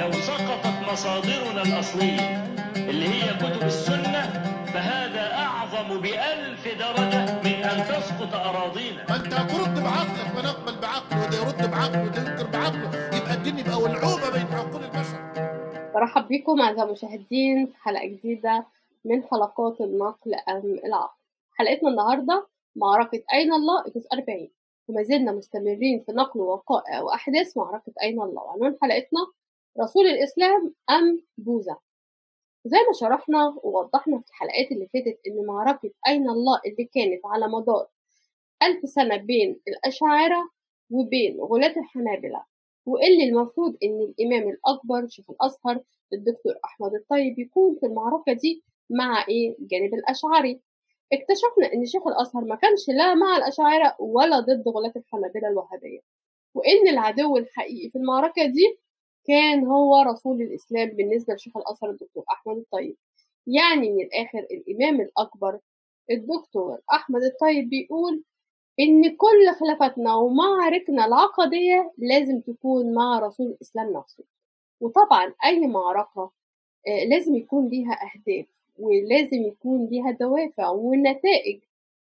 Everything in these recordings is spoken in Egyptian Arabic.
لو سقطت مصادرنا الأصلية اللي هي كتب السنة فهذا أعظم بألف درجة من أن تسقط أراضينا ما انت هترد بعقلك ما نقبل بعقله وده يرد بعقله وده ينكر بعقله يبقى الدين يبقى ولعوبه بين عقول البشر برحب بكم أعزائي المشاهدين في حلقة جديدة من حلقات النقل أم العقل حلقتنا النهاردة معركة أين الله إتس 40 وما زلنا مستمرين في نقل وقائع وأحداث معركة أين الله وعنوان حلقتنا رسول الإسلام أم بوذا زي ما شرحنا ووضحنا في الحلقات اللي فاتت إن معركة أين الله اللي كانت على مدار ألف سنة بين الأشاعرة وبين غلاة الحنابلة واللي المفروض إن الإمام الأكبر شيخ الأزهر الدكتور أحمد الطيب يكون في المعركة دي مع إيه الجانب الأشعري اكتشفنا إن شيخ الأزهر ما كانش لا مع الأشاعرة ولا ضد غلاة الحنابلة الوهابية وإن العدو الحقيقي في المعركة دي كان هو رسول الإسلام بالنسبة لشيخ الأزهر الدكتور أحمد الطيب يعني من الآخر الإمام الأكبر الدكتور أحمد الطيب بيقول إن كل خلافاتنا ومعاركنا العقدية لازم تكون مع رسول الإسلام نفسه وطبعا أي معركة آه، لازم يكون ليها أهداف ولازم يكون ليها دوافع ونتائج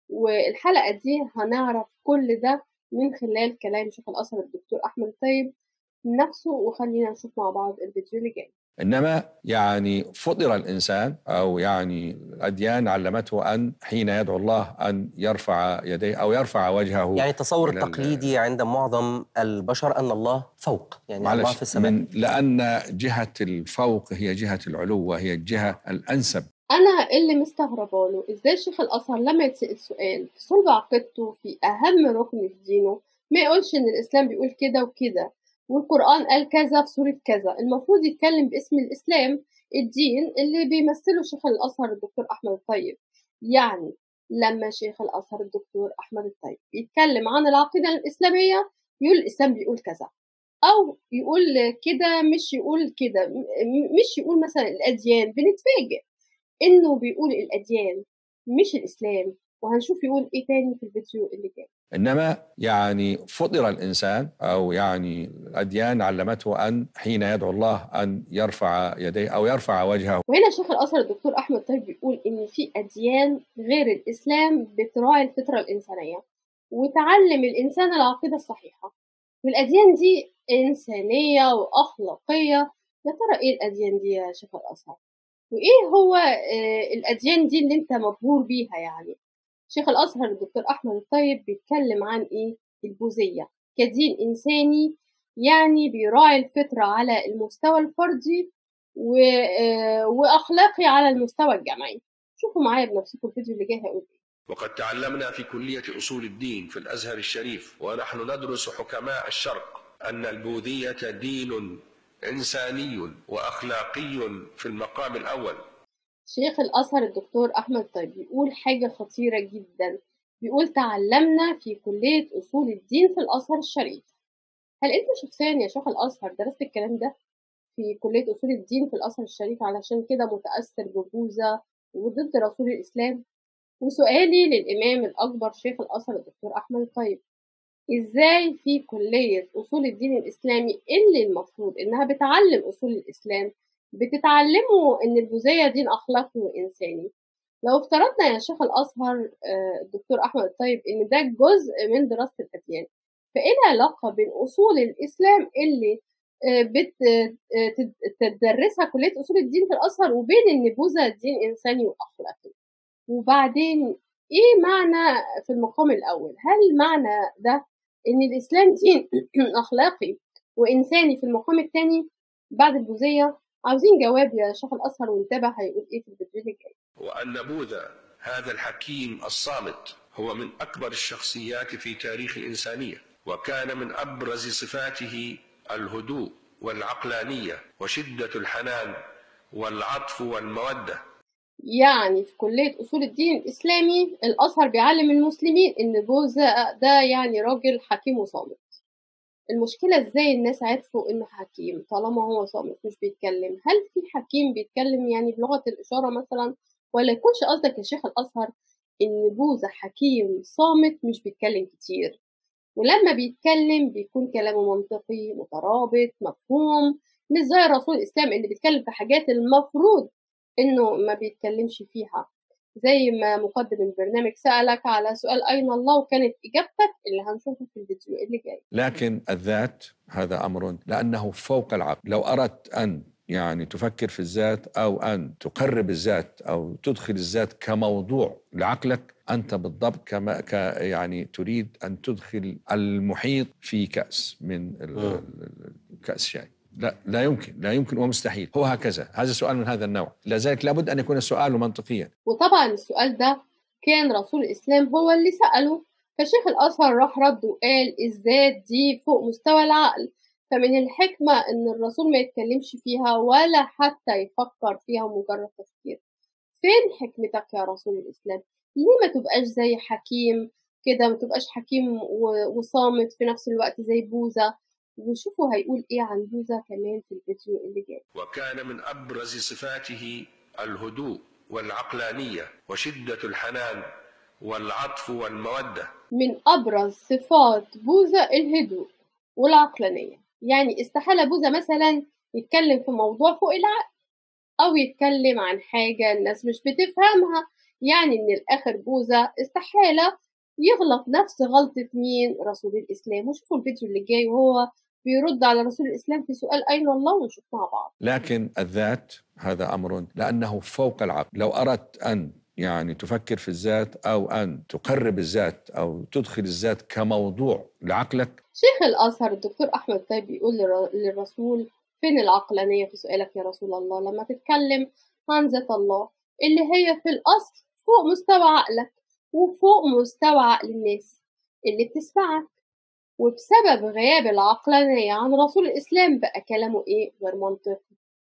والحلقة دي هنعرف كل ده من خلال كلام شيخ الأزهر الدكتور أحمد الطيب نفسه وخلينا نشوف مع بعض الفيديو اللي جاي انما يعني فطر الانسان او يعني الاديان علمته ان حين يدعو الله ان يرفع يديه او يرفع وجهه يعني التصور إلى ال- التقليدي عند معظم البشر أن الله فوق يعني الله معلش في السماء من لان جهه الفوق هي جهه العلو وهي الجهه الانسب أنا اللي مستغربة له إزاي شيخ الأزهر لما يتسأل سؤال في صلب عقيدته في أهم ركن في دينه ما يقولش إن الإسلام بيقول كده وكده والقرآن قال كذا في سورة كذا المفروض يتكلم باسم الإسلام الدين اللي بيمثله شيخ الأزهر الدكتور أحمد الطيب يعني لما شيخ الأزهر الدكتور أحمد الطيب يتكلم عن العقيدة الإسلامية يقول الإسلام بيقول كذا أو يقول كده مش يقول كده م- م- مش يقول مثلا الأديان بنتفاجئ إنه بيقول الأديان مش الإسلام وهنشوف يقول إيه تاني في الفيديو اللي جاي انما يعني فطر الانسان او يعني الاديان علمته ان حين يدعو الله ان يرفع يديه او يرفع وجهه وهنا شيخ الأزهر الدكتور أحمد طيب بيقول إن في أديان غير الإسلام بتراعي الفطرة الإنسانية وتعلم الإنسان العقيدة الصحيحة والأديان دي إنسانية وأخلاقية يا ترى إيه الأديان دي يا شيخ الأزهر؟ وإيه هو آه، الأديان دي اللي أنت مبهور بيها يعني؟ شيخ الأزهر الدكتور أحمد الطيب بيتكلم عن إيه؟ البوذية كدين إنساني يعني بيراعي الفطرة على المستوى الفردي و... آه، وأخلاقي على المستوى الجمعي شوفوا معايا بنفسكم الفيديو اللي جاي هيقول إيه وقد تعلمنا في كلية أصول الدين في الأزهر الشريف ونحن ندرس حكماء الشرق أن البوذية دين إنساني وأخلاقي في المقام الأول شيخ الأزهر الدكتور أحمد طيب بيقول حاجة خطيرة جدا بيقول تعلمنا في كلية أصول الدين في الأزهر الشريف هل أنت شخصيا يا شيخ الأزهر درست الكلام ده في كلية أصول الدين في الأزهر الشريف علشان كده متأثر ببوذا وضد رسول الإسلام وسؤالي للإمام الأكبر شيخ الأزهر الدكتور أحمد الطيب إزاي في كلية أصول الدين الإسلامي اللي المفروض إنها بتعلم أصول الإسلام بتتعلموا إن البوذية دين أخلاقي وإنساني لو افترضنا يا شيخ الأزهر آه، الدكتور أحمد الطيب إن ده جزء من دراسة الأديان فإيه العلاقة بين أصول الإسلام اللي آه، بت آه، تد- تدرسها كلية أصول الدين في الأزهر وبين إن بوذا دين إنساني وأخلاقي وبعدين إيه معنى في المقام الأول هل معنى ده إن الإسلام دين أخلاقي وإنساني في المقام الثاني بعد البوذية عاوزين جواب يا شيخ الأزهر ونتابع هيقول إيه في الفيديو اللي جاي وأن بوذا هذا الحكيم الصامت هو من أكبر الشخصيات في تاريخ الإنسانية وكان من أبرز صفاته الهدوء والعقلانية وشدة الحنان والعطف والمودة يعني في كلية أصول الدين الإسلامي الأزهر بيعلم المسلمين إن بوذا ده يعني راجل حكيم وصامت المشكلة إزاي الناس عرفوا إنه حكيم طالما هو صامت مش بيتكلم هل في حكيم بيتكلم يعني بلغة الإشارة مثلا ولا يكونش قصدك يا شيخ الأزهر إن بوذا حكيم صامت مش بيتكلم كتير ولما بيتكلم بيكون كلامه منطقي مترابط مفهوم مش زي رسول الإسلام اللي بيتكلم في حاجات المفروض إنه ما بيتكلمش فيها زي ما مقدم البرنامج سألك على سؤال أين الله وكانت إجابتك اللي هنشوفه في الفيديو اللي جاي لكن الذات هذا امر لانه فوق العقل لو اردت ان يعني تفكر في الذات او ان تقرب الذات او تدخل الذات كموضوع لعقلك انت بالضبط كما ك يعني تريد ان تدخل المحيط في كاس من ال- مم. ال- كاس شاي لا لا يمكن لا يمكن ومستحيل هو هكذا هذا سؤال من هذا النوع لذلك لابد ان يكون السؤال منطقيا وطبعا السؤال ده كان رسول الإسلام هو اللي سأله فشيخ الأزهر راح رد وقال الذات دي فوق مستوى العقل فمن الحكمة إن الرسول ما يتكلمش فيها ولا حتى يفكر فيها مجرد تفكير فين حكمتك يا رسول الإسلام؟ ليه ما تبقاش زي حكيم كده ما تبقاش حكيم و- وصامت في نفس الوقت زي بوذا وشوفوا هيقول ايه عن بوذا كمان في الفيديو اللي جاي وكان من ابرز صفاته الهدوء والعقلانيه وشده الحنان والعطف والموده من أبرز صفات بوذا الهدوء والعقلانية يعني استحالة بوذا مثلا يتكلم في موضوع فوق العقل أو يتكلم عن حاجة الناس مش بتفهمها يعني من الآخر بوذا استحالة يغلط نفس غلطة مين رسول الإسلام وشوفوا الفيديو اللي جاي وهو بيرد على رسول الإسلام في سؤال أين الله ونشوف مع بعض لكن الذات هذا امر لانه فوق العقل لو اردت ان يعني تفكر في الذات او ان تقرب الذات او تدخل الذات كموضوع لعقلك شيخ الأزهر الدكتور أحمد طيب بيقول للر- للرسول فين العقلانية في سؤالك يا رسول الله لما تتكلم عن ذات الله اللي هي في الأصل فوق مستوى عقلك وفوق مستوى عقل الناس اللي بتسمعك وبسبب غياب العقلانية عن رسول الإسلام بقى كلامه إيه غير منطقي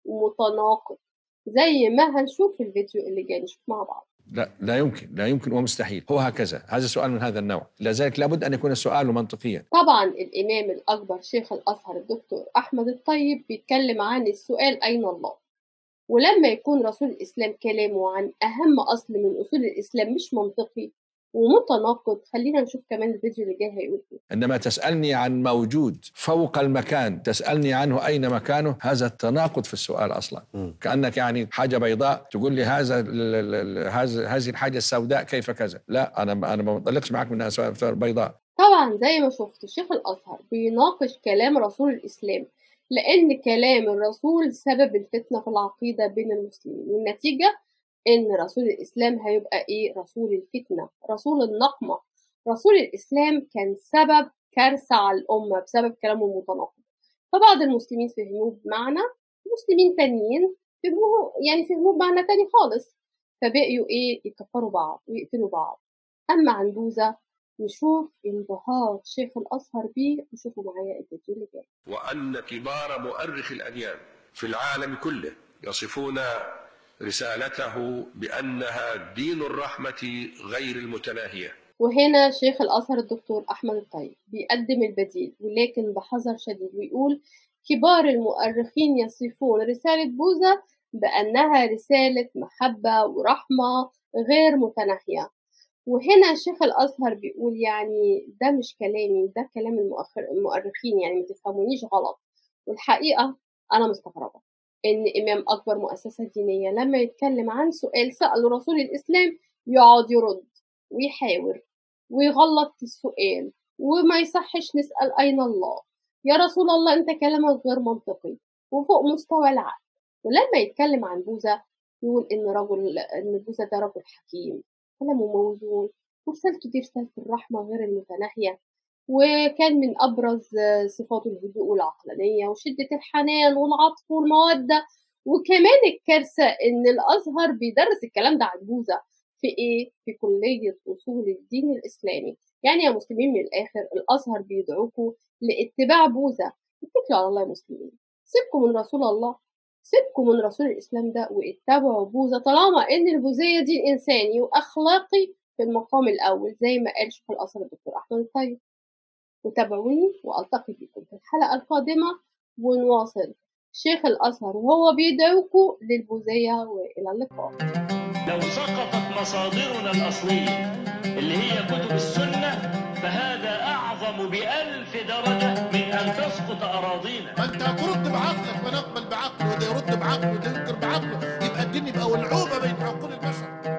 ومتناقض زي ما هنشوف في الفيديو اللي جاي نشوف مع بعض لا لا يمكن لا يمكن ومستحيل هو هكذا هذا سؤال من هذا النوع لذلك لابد ان يكون السؤال منطقيا طبعا الإمام الأكبر شيخ الأزهر الدكتور أحمد الطيب بيتكلم عن السؤال أين الله ولما يكون رسول الإسلام كلامه عن أهم أصل من أصول الإسلام مش منطقي ومتناقض خلينا نشوف كمان الفيديو اللي جاي هيقول إيه عندما تسالني عن موجود فوق المكان تسالني عنه اين مكانه هذا التناقض في السؤال اصلا مم. كانك يعني حاجه بيضاء تقول لي هذا ال- ال- ال- هذا هذه الحاجه السوداء كيف كذا لا انا انا ما بطلقش معك منها سواء بيضاء طبعا زي ما شفت شيخ الأزهر بيناقش كلام رسول الإسلام لأن كلام الرسول سبب الفتنة في العقيدة بين المسلمين والنتيجة إن رسول الإسلام هيبقى إيه رسول الفتنة رسول النقمة رسول الإسلام كان سبب كارثة على الأمة بسبب كلامه المتناقض فبعض المسلمين فهموه بمعنى مسلمين تانيين فهموه يعني فهموه بمعنى تاني خالص فبقيوا إيه يكفروا بعض ويقتلوا بعض أما عن بوذا نشوف انبهار شيخ الأزهر بيه وشوفوا معايا الفيديو اللي جاي وان كبار مؤرخ الاديان في العالم كله يصفون رسالته بانها دين الرحمه غير المتناهيه وهنا شيخ الأزهر الدكتور أحمد الطيب بيقدم البديل ولكن بحذر شديد ويقول كبار المؤرخين يصفون رسالة بوذا بأنها رسالة محبة ورحمة غير متناهية وهنا شيخ الأزهر بيقول يعني ده مش كلامي ده كلام المؤخر المؤرخين يعني ما تفهمونيش غلط والحقيقة أنا مستغربة إن إمام أكبر مؤسسة دينية لما يتكلم عن سؤال سأله رسول الإسلام يقعد يرد ويحاور ويغلط في السؤال وما يصحش نسأل أين الله يا رسول الله أنت كلامك غير منطقي وفوق مستوى العقل ولما يتكلم عن بوذا يقول إن رجل إن بوذا ده رجل حكيم كلامه موزون ورسالته دي رسالة الرحمة غير المتناهية وكان من أبرز صفاته الهدوء والعقلانية وشدة الحنان والعطف والمودة وكمان الكارثة إن الأزهر بيدرس الكلام ده عن بوذا في إيه؟ في كلية أصول الدين الإسلامي يعني يا مسلمين من الآخر الأزهر بيدعوكم لاتباع بوذا اتكلوا على الله يا مسلمين سيبكم من رسول الله سيبكم من رسول الإسلام ده واتبعوا بوذا طالما إن البوذية دين إنساني وأخلاقي في المقام الأول زي ما قال شيخ الأزهر الدكتور أحمد الطيب وتابعوني وألتقي بكم في الحلقة القادمة ونواصل شيخ الأزهر وهو بيدعوكم للبوذية وإلى اللقاء لو سقطت مصادرنا الأصلية اللي هي كتب السنة فهذا أعظم بألف درجة من أن تسقط أراضينا ما انت هترد بعقلك ونقبل يرد بعقله وده ينكر بعقله يبقى الدين يبقى ولعوبه بين عقول البشر